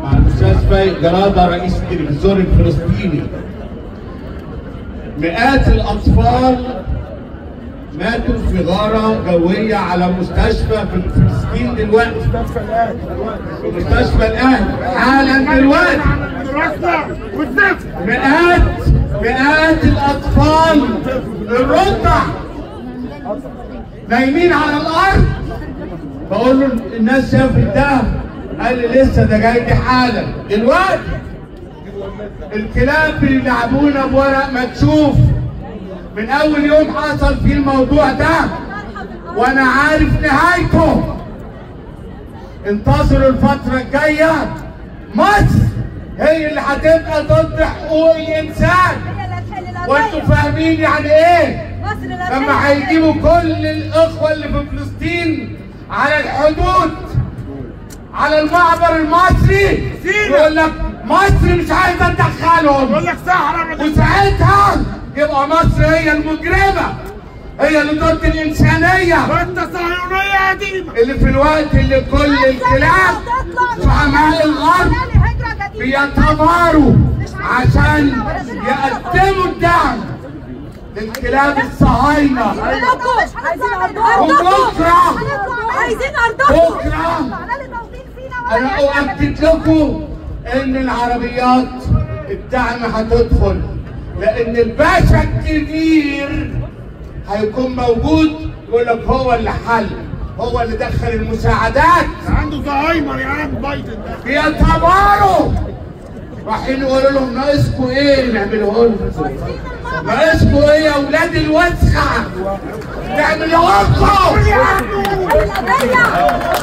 مع المستشفى جرادة رئيس التلفزيون الفلسطيني مئات الأطفال ماتوا في غارة جوية على مستشفى في فلسطين دلوقتي في مستشفى الأهلي حالا دلوقتي مئات مئات الأطفال الرضع نايمين على الأرض بقول له الناس شافت ده قال لي لسه ده جاي لي حالا دلوقتي الكلاب بيلعبونا بورق مكشوف من اول يوم حصل فيه الموضوع ده وانا عارف نهايته انتظروا الفترة الجاية مصر هي اللي هتبقى ضد حقوق الانسان وانتوا فاهمين يعني ايه لما هيجيبوا كل الاخوة اللي في فلسطين على الحدود على المعبر المصري يقول لك مصر مش عايزه تدخلهم يقول لك صحراء وساعتها يبقى مصر هي المجرمه هي اللي ضد الانسانيه انت صهيونيه قديمه اللي في الوقت اللي كل الكلاب شمال الغرب بيتماروا عشان يقدموا الدعم للكلاب الصهاينه وبكره عايزين ارضكم بكره انا اؤكد لكم ان العربيات الدعم هتدخل لان الباشا الكبير هيكون موجود يقول لك هو اللي حل هو اللي دخل المساعدات عنده زهايمر يا عم بايدن ده بيتماروا رايحين يقولوا لهم ناقصكم ايه نعمله لكم ناقصكم ايه يا اولاد الوسخه نعمله لكم